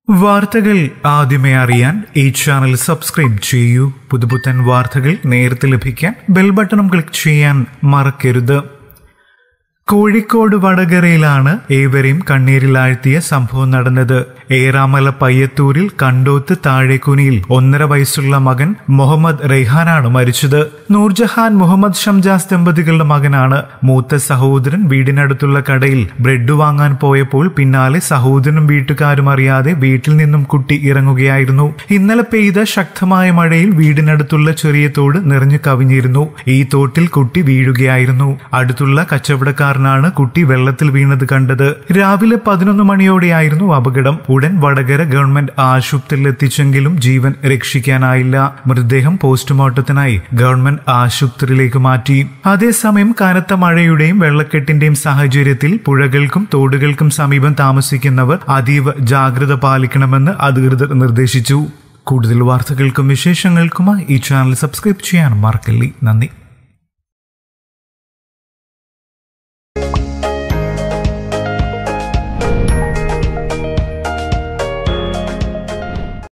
വാർത്തകൾ ആദ്യമേ അറിയാൻ ഈ ചാനൽ സബ്സ്ക്രൈബ് ചെയ്യൂ പുതുപുത്തൻ വാർത്തകൾ നേരത്തെ ലഭിക്കാൻ ബെൽ ബട്ടണും ക്ലിക്ക് ചെയ്യാൻ മറക്കരുത് കോഴിക്കോട് വടകരയിലാണ് ഏവരെയും കണ്ണീരിലാഴ്ത്തിയ സംഭവം നടന്നത് ഏറാമല പയ്യത്തൂരിൽ കണ്ടോത്ത് താഴേക്കുനിയിൽ ഒന്നര വയസ്സുള്ള മകൻ മുഹമ്മദ് റെയ്ഹാനാണ് മരിച്ചത് നൂർജഹാൻ മുഹമ്മദ് ഷംജാസ് ദമ്പതികളുടെ മകനാണ് മൂത്ത സഹോദരൻ വീടിനടുത്തുള്ള കടയിൽ ബ്രെഡ് വാങ്ങാൻ പോയപ്പോൾ പിന്നാലെ സഹോദരനും വീട്ടുകാരും അറിയാതെ വീട്ടിൽ നിന്നും കുട്ടി ഇറങ്ങുകയായിരുന്നു ഇന്നലെ പെയ്ത ശക്തമായ മഴയിൽ വീടിനടുത്തുള്ള ചെറിയ തോട് നിറഞ്ഞു കവിഞ്ഞിരുന്നു ഈ തോട്ടിൽ കുട്ടി വീഴുകയായിരുന്നു അടുത്തുള്ള കച്ചവടക്കാരനാണ് കുട്ടി വെള്ളത്തിൽ വീണത് കണ്ടത് രാവിലെ പതിനൊന്ന് മണിയോടെയായിരുന്നു അപകടം ഉടൻ വടകര ഗവൺമെന്റ് ആശുപത്രിയിൽ എത്തിച്ചെങ്കിലും ജീവൻ രക്ഷിക്കാനായില്ല മൃതദേഹം പോസ്റ്റ്മോർട്ടത്തിനായി ഗവൺമെന്റ് ആശുപത്രിയിലേക്ക് മാറ്റി അതേസമയം കനത്ത മഴയുടെയും വെള്ളക്കെട്ടിന്റെയും സാഹചര്യത്തിൽ പുഴകൾക്കും തോടുകൾക്കും സമീപം താമസിക്കുന്നവർ അതീവ ജാഗ്രത പാലിക്കണമെന്ന് അധികൃതർ നിർദ്ദേശിച്ചു കൂടുതൽ വാർത്തകൾക്കും വിശേഷങ്ങൾക്കുമായി ഈ ചാനൽ സബ്സ്ക്രൈബ് ചെയ്യാൻ മറക്കല്ലേ നന്ദി